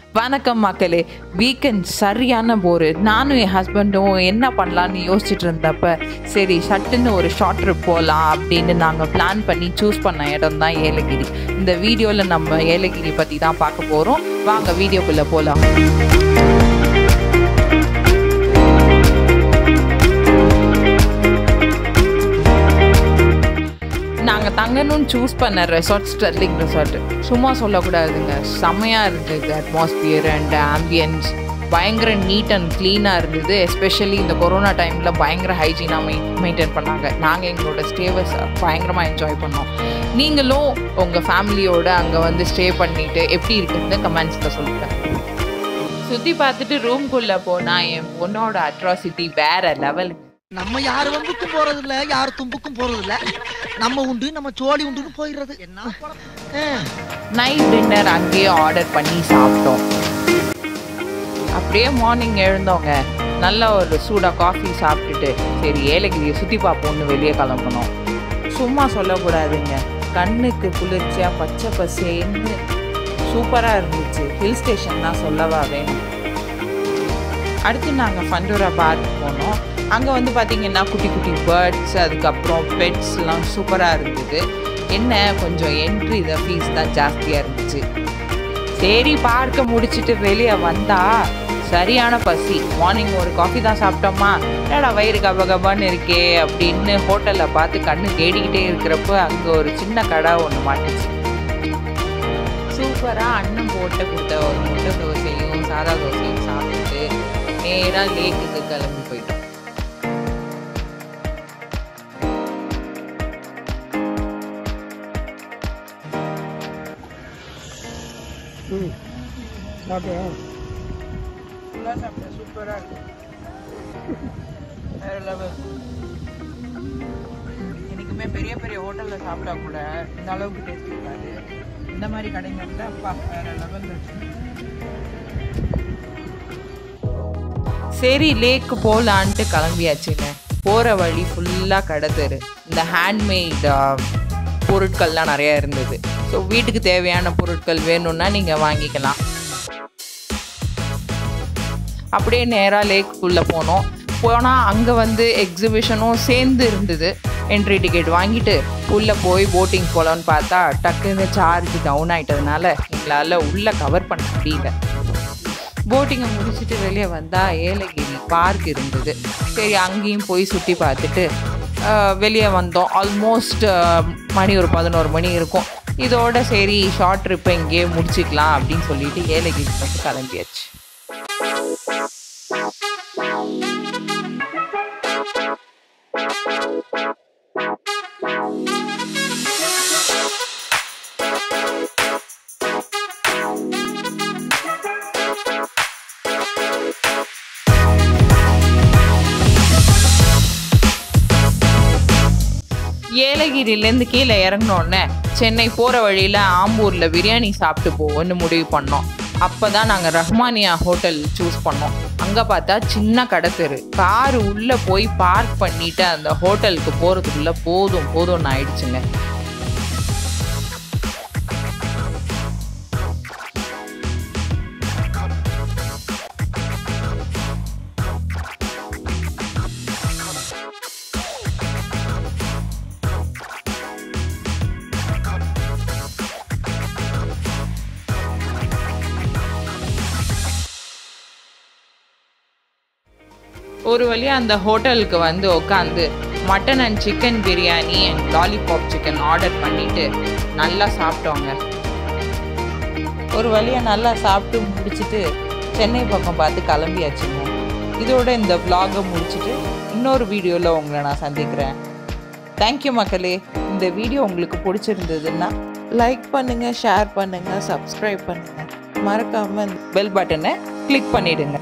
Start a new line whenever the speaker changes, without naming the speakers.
வணக்கம் மக்களே வீக்கெண்ட் சரியான போர் நானும் என் ஹஸ்பண்டும் என்ன பண்ணலான்னு யோசிச்சுட்டு இருந்தப்ப சரி சட்டுன்னு ஒரு ஷார்ட் ட்ரிப் போகலாம் அப்படின்னு நாங்கள் பிளான் பண்ணி சூஸ் பண்ண இடம் தான் ஏலகிரி இந்த வீடியோவில் நம்ம ஏலகிரி பற்றி தான் பார்க்க போகிறோம் வாங்க வீடியோக்குள்ளே போகலாம் நாங்கள் தங்கணும்னு சூஸ் பண்ண ரெசார்ட் ஸ்டெர்லிங் ரெசார்ட் சும்மா சொல்லக்கூடாதுங்க செம்மையாக இருந்தது அட்மாஸ்பியர் அண்ட் ஆம்பியன்ஸ் பயங்கர நீட் அண்ட் க்ளீனாக இருந்தது எஸ்பெஷலி இந்த கொரோனா டைமில் பயங்கர ஹைஜீனாக மெயின் மெயின்டைன் பண்ணாங்க நாங்கள் எங்களோட ஸ்டேவை பயங்கரமாக என்ஜாய் பண்ணோம் நீங்களும் உங்கள் ஃபேமிலியோட அங்கே வந்து ஸ்டே பண்ணிட்டு எப்படி இருக்குன்னு கமெண்ட்ஸில் சொல்லுங்கள் சுற்றி பார்த்துட்டு ரூம்குள்ளே போனால் என் பொண்ணோட அட்ராசிட்டி வேற லெவலுங்க
நம்ம யார் வம்புக்கும் போறது இல்ல யார் தும்புக்கும் போறது இல்ல நம்ம உண்டு நம்ம சோழி உண்டுன்னு போயிடுறது என்ன படம்? ஆ.
நைட் டின்னர் அங்கேயே ஆர்டர் பண்ணி சாப்பிட்டோம் அப்படியே மார்னிங் எழுந்தோங்க நல்ல ஒரு சூடாக காஃபி சாப்பிட்டுட்டு சரி ஏலகிரியை சுற்றி பார்ப்போம்னு வெளியே கிளம்பணும் சும்மா சொல்லக்கூடாதுங்க கண்ணுக்கு குளிர்ச்சியாக பச்சை பசேன்னு சூப்பராக இருந்துச்சு ஹில் ஸ்டேஷன் தான் சொல்லவா வேணும் அடுத்து நாங்கள் ஃபண்டூரா பார்க் போனோம் அங்கே வந்து பார்த்தீங்கன்னா குட்டி குட்டி பேர்ட்ஸ் அதுக்கப்புறம் பெட்ஸ்லாம் சூப்பராக இருந்தது என்ன கொஞ்சம் என்ட்ரி இதை ஃபீஸ் தான் ஜாஸ்தியாக இருந்துச்சு சரி பார்க்க முடிச்சுட்டு வெளியே வந்தா சரியான பசி மார்னிங் ஒரு காஃபி தான் சாப்பிட்டோமா என்னடா வயிறு கப கபான்னு இருக்கே அப்படின்னு ஹோட்டலில் பார்த்து கண்ணு தேடிக்கிட்டே இருக்கிறப்ப அங்கே ஒரு சின்ன கடை ஒன்று மாட்டுச்சு சூப்பராக அன்னம் போட்டு கொடுத்த ஒரு முட்டை தோசையும் சாதா தோசையும் சாப்பிட்டுட்டு நேராக லேக்குக்கு கிளம்பி போயிட்டோம் சூப்பராக இருக்கு வேற லெவல் எனக்குமே பெரிய பெரிய ஹோட்டலில் சாப்பிட்டா கூட இந்த அளவுக்கு டேஸ்ட் இருக்காது இந்த மாதிரி கடைங்க வந்து அப்பா வேற லெவல் சரி லேக்கு போகலான்ட்டு கிளம்பியாச்சுங்க போகிற வழி ஃபுல்லாக கடை தெரு இந்த ஹேண்ட்மேட் பொருட்கள்லாம் நிறையா இருந்தது ஸோ வீட்டுக்கு தேவையான பொருட்கள் வேணும்னா நீங்கள் வாங்கிக்கலாம் அப்படியே நேராக லேக்குள்ளே போனோம் போனால் அங்கே வந்து எக்ஸிபிஷனும் சேர்ந்து இருந்தது என்ட்ரி டிக்கெட் வாங்கிட்டு உள்ளே போய் போட்டிங் போகலான்னு பார்த்தா டக்குன்னு சார்ஜ் டவுன் ஆயிட்டதுனால எங்களால் உள்ளே கவர் பண்ண முடியல போட்டிங்கை முடிச்சுட்டு வெளியே வந்தால் ஏலகிரி பார்க் இருந்தது சரி அங்கேயும் போய் சுற்றி பார்த்துட்டு ஆஹ், வெளியே வந்தோம் ஆல்மோஸ்ட் மணி ஒரு பதினோரு மணி இருக்கும் இதோட சரி ஷார்ட் ட்ரிப்பை இங்கேயே முடிச்சுக்கலாம் அப்படின்னு சொல்லிட்டு ஏலகிரி வந்து கிளம்பியாச்சு ஏலகிரிலேருந்து கீழே இறங்கினோடனே சென்னை போகிற வழியில் ஆம்பூரில் பிரியாணி சாப்பிட்டு போவோம்னு முடிவு பண்ணோம் அப்போ தான் நாங்கள் ரஹ்மானியா ஹோட்டல் சூஸ் பண்ணோம் அங்கே பார்த்தா சின்ன கடை தெரு கார் உள்ளே போய் பார்க் பண்ணிட்டு அந்த ஹோட்டலுக்கு போகிறதுக்குள்ளே போதும் போதும்னு ஆயிடுச்சுங்க ஒரு வழியாக அந்த ஹோட்டலுக்கு வந்து உட்காந்து mutton and chicken biryani and lollipop chicken order பண்ணிட்டு நல்லா சாப்பிட்டோங்க ஒரு வழியாக நல்லா சாப்பிட்டு முடிச்சுட்டு சென்னை பக்கம் பார்த்து கிளம்பியாச்சுங்க இதோட இந்த vlog-அ முடிச்சுட்டு இன்னொரு வீடியோவில் உங்களை நான் சந்திக்கிறேன் தேங்க்யூ மக்களே இந்த வீடியோ உங்களுக்கு பிடிச்சிருந்ததுன்னா லைக் பண்ணுங்கள் ஷேர் பண்ணுங்கள் சப்ஸ்கிரைப் பண்ணுங்கள் மறக்காமல் பெல் பட்டனை கிளிக் பண்ணிவிடுங்க